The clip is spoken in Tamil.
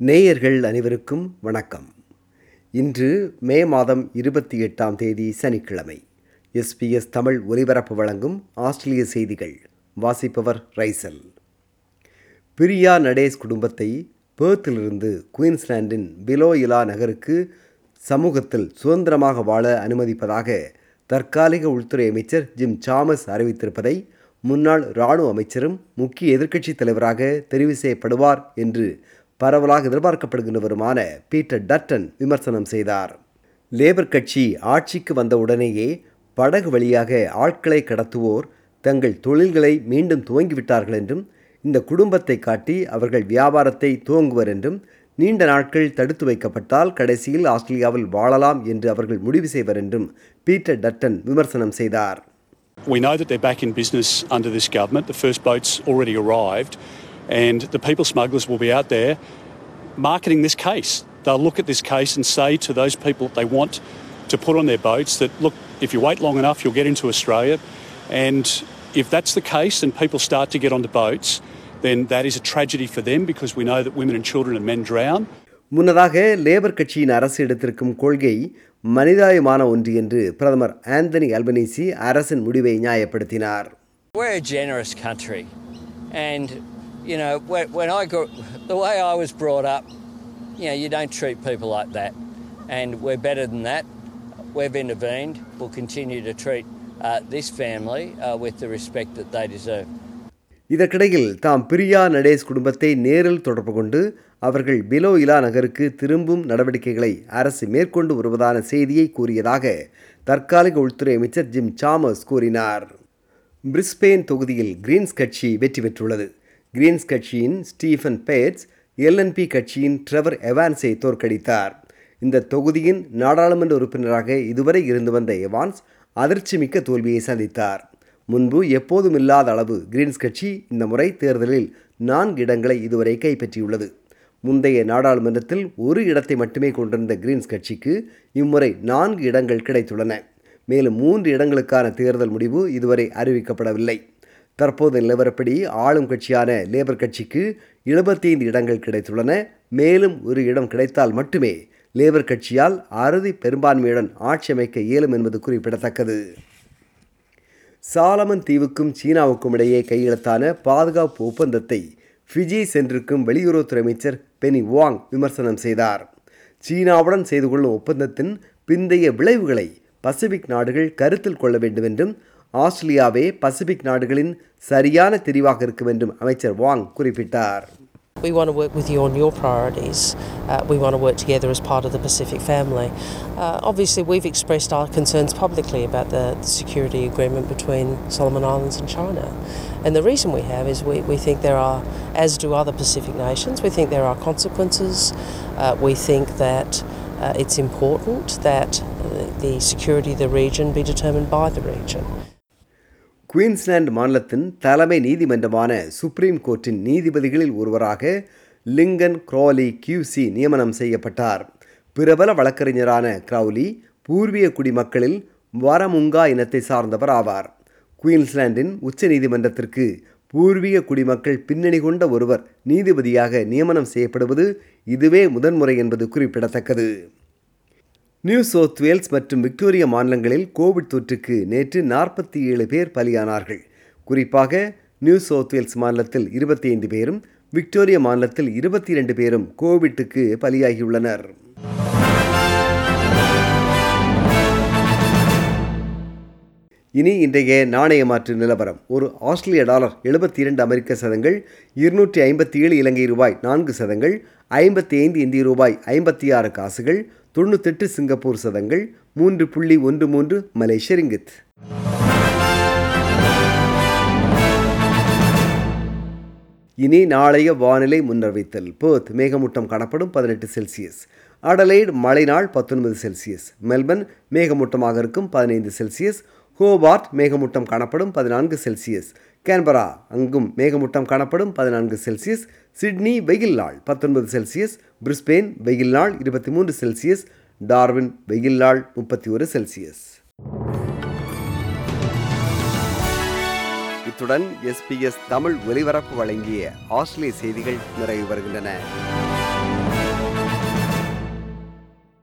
நேயர்கள் அனைவருக்கும் வணக்கம் இன்று மே மாதம் இருபத்தி எட்டாம் தேதி சனிக்கிழமை எஸ்பிஎஸ் தமிழ் ஒலிபரப்பு வழங்கும் ஆஸ்திரேலிய செய்திகள் வாசிப்பவர் ரைசல் பிரியா நடேஸ் குடும்பத்தை பேர்த்திலிருந்து குயின்ஸ்லாண்டின் பிலோயிலா நகருக்கு சமூகத்தில் சுதந்திரமாக வாழ அனுமதிப்பதாக தற்காலிக உள்துறை அமைச்சர் ஜிம் சாமஸ் அறிவித்திருப்பதை முன்னாள் இராணுவ அமைச்சரும் முக்கிய எதிர்க்கட்சித் தலைவராக தெரிவு செய்யப்படுவார் என்று பரவலாக எதிர்பார்க்கப்படுகின்றவருமான பீட்டர் டட்டன் விமர்சனம் செய்தார் லேபர் கட்சி ஆட்சிக்கு வந்த உடனேயே படகு வழியாக ஆட்களை கடத்துவோர் தங்கள் தொழில்களை மீண்டும் துவங்கிவிட்டார்கள் என்றும் இந்த குடும்பத்தை காட்டி அவர்கள் வியாபாரத்தை துவங்குவர் என்றும் நீண்ட நாட்கள் தடுத்து வைக்கப்பட்டால் கடைசியில் ஆஸ்திரேலியாவில் வாழலாம் என்று அவர்கள் முடிவு செய்வர் என்றும் பீட்டர் டட்டன் விமர்சனம் செய்தார் We know that they're back in business under this government. The first boat's already arrived, and the people smugglers will be out there marketing this case. They'll look at this case and say to those people that they want to put on their boats that, look, if you wait long enough, you'll get into Australia. And if that's the case and people start to get on the boats, then that is a tragedy for them because we know that women and children and men drown. முன்னதாக லேபர் கட்சியின் அரசு எடுத்திருக்கும் கொள்கை மனிதாயமான ஒன்று என்று பிரதமர் ஆந்தனி அல்பனீசி அரசின் முடிவை நியாயப்படுத்தினார் We're a generous country, and you know when, when I grew, the way I was brought up, you know you don't treat people like that, and we're better than that. We've intervened. We'll continue to treat uh, this family uh, with the respect that they deserve. இதற்கிடையில் தாம் பிரியா நடேஸ் குடும்பத்தை நேரில் தொடர்பு கொண்டு அவர்கள் பிலோ இலா நகருக்கு திரும்பும் நடவடிக்கைகளை அரசு மேற்கொண்டு வருவதான செய்தியை கூறியதாக தற்காலிக உள்துறை அமைச்சர் ஜிம் சாமஸ் கூறினார் பிரிஸ்பெயின் தொகுதியில் கிரீன்ஸ் கட்சி வெற்றி பெற்றுள்ளது கிரீன்ஸ் கட்சியின் ஸ்டீஃபன் பேட்ஸ் எல்என்பி கட்சியின் ட்ரெவர் எவான்ஸை தோற்கடித்தார் இந்த தொகுதியின் நாடாளுமன்ற உறுப்பினராக இதுவரை இருந்து வந்த எவான்ஸ் அதிர்ச்சிமிக்க தோல்வியை சந்தித்தார் முன்பு எப்போதும் இல்லாத அளவு கிரீன்ஸ் கட்சி இந்த முறை தேர்தலில் நான்கு இடங்களை இதுவரை கைப்பற்றியுள்ளது முந்தைய நாடாளுமன்றத்தில் ஒரு இடத்தை மட்டுமே கொண்டிருந்த கிரீன்ஸ் கட்சிக்கு இம்முறை நான்கு இடங்கள் கிடைத்துள்ளன மேலும் மூன்று இடங்களுக்கான தேர்தல் முடிவு இதுவரை அறிவிக்கப்படவில்லை தற்போது நிலவரப்படி ஆளும் கட்சியான லேபர் கட்சிக்கு எழுபத்தி ஐந்து இடங்கள் கிடைத்துள்ளன மேலும் ஒரு இடம் கிடைத்தால் மட்டுமே லேபர் கட்சியால் அறுதி பெரும்பான்மையுடன் ஆட்சி அமைக்க இயலும் என்பது குறிப்பிடத்தக்கது சாலமன் தீவுக்கும் சீனாவுக்கும் இடையே கையெழுத்தான பாதுகாப்பு ஒப்பந்தத்தை ஃபிஜி சென்றிருக்கும் வெளியுறவுத்துறை அமைச்சர் பெனி வாங் விமர்சனம் செய்தார் சீனாவுடன் செய்து கொள்ளும் ஒப்பந்தத்தின் பிந்தைய விளைவுகளை பசிபிக் நாடுகள் கருத்தில் கொள்ள வேண்டும் என்றும் ஆஸ்திரேலியாவே பசிபிக் நாடுகளின் சரியான தெரிவாக இருக்கும் என்றும் அமைச்சர் வாங் குறிப்பிட்டார் We want to work with you on your priorities. Uh, we want to work together as part of the Pacific family. Uh, obviously, we've expressed our concerns publicly about the security agreement between Solomon Islands and China. And the reason we have is we, we think there are, as do other Pacific nations, we think there are consequences. Uh, we think that uh, it's important that uh, the security of the region be determined by the region. Queensland மாநிலத்தின் தலைமை நீதிமன்றமான சுப்ரீம் கோர்ட்டின் நீதிபதிகளில் ஒருவராக லிங்கன் க்ராலி கியூசி நியமனம் செய்யப்பட்டார் பிரபல வழக்கறிஞரான கிரௌலி பூர்வீக குடிமக்களில் வரமுங்கா இனத்தை சார்ந்தவர் ஆவார் குயின்ஸ்லாண்டின் உச்ச நீதிமன்றத்திற்கு பூர்வீக குடிமக்கள் பின்னணி கொண்ட ஒருவர் நீதிபதியாக நியமனம் செய்யப்படுவது இதுவே முதன்முறை என்பது குறிப்பிடத்தக்கது நியூ சவுத் வேல்ஸ் மற்றும் விக்டோரியா மாநிலங்களில் கோவிட் தொற்றுக்கு நேற்று நாற்பத்தி ஏழு பேர் பலியானார்கள் குறிப்பாக நியூ சவுத் வேல்ஸ் மாநிலத்தில் இருபத்தி ஐந்து பேரும் விக்டோரியா மாநிலத்தில் இருபத்தி இரண்டு பேரும் கோவிட்டுக்கு பலியாகியுள்ளனர் இனி இன்றைய நாணய மாற்று நிலவரம் ஒரு ஆஸ்திரேலிய டாலர் எழுபத்தி இரண்டு அமெரிக்க சதங்கள் இருநூற்றி ஐம்பத்தி ஏழு இலங்கை ரூபாய் நான்கு சதங்கள் ஐம்பத்தி ஐந்து இந்திய ரூபாய் ஐம்பத்தி ஆறு காசுகள் தொண்ணூத்தெட்டு சிங்கப்பூர் சதங்கள் மூன்று புள்ளி ஒன்று மூன்று மலேசிய ரிங்கித் இனி நாளைய வானிலை முன்னறிவித்தல் பேர்த் மேகமூட்டம் காணப்படும் பதினெட்டு செல்சியஸ் அடலைடு மழை நாள் பத்தொன்பது செல்சியஸ் மெல்பர்ன் மேகமூட்டமாக இருக்கும் பதினைந்து செல்சியஸ் ஹோபார்ட் மேகமூட்டம் காணப்படும் பதினான்கு செல்சியஸ் கேன்பரா அங்கும் மேகமூட்டம் காணப்படும் பதினான்கு செல்சியஸ் சிட்னி வெயில் நாள் பத்தொன்பது செல்சியஸ் பிரிஸ்பெயின் வெயில் நாள் இருபத்தி மூன்று செல்சியஸ் டார்வின் வெயில் நாள் முப்பத்தி ஒரு செல்சியஸ் இத்துடன் எஸ்பிஎஸ் தமிழ் ஒலிபரப்பு வழங்கிய ஆஸ்திரேலிய செய்திகள் நிறைவு வருகின்றன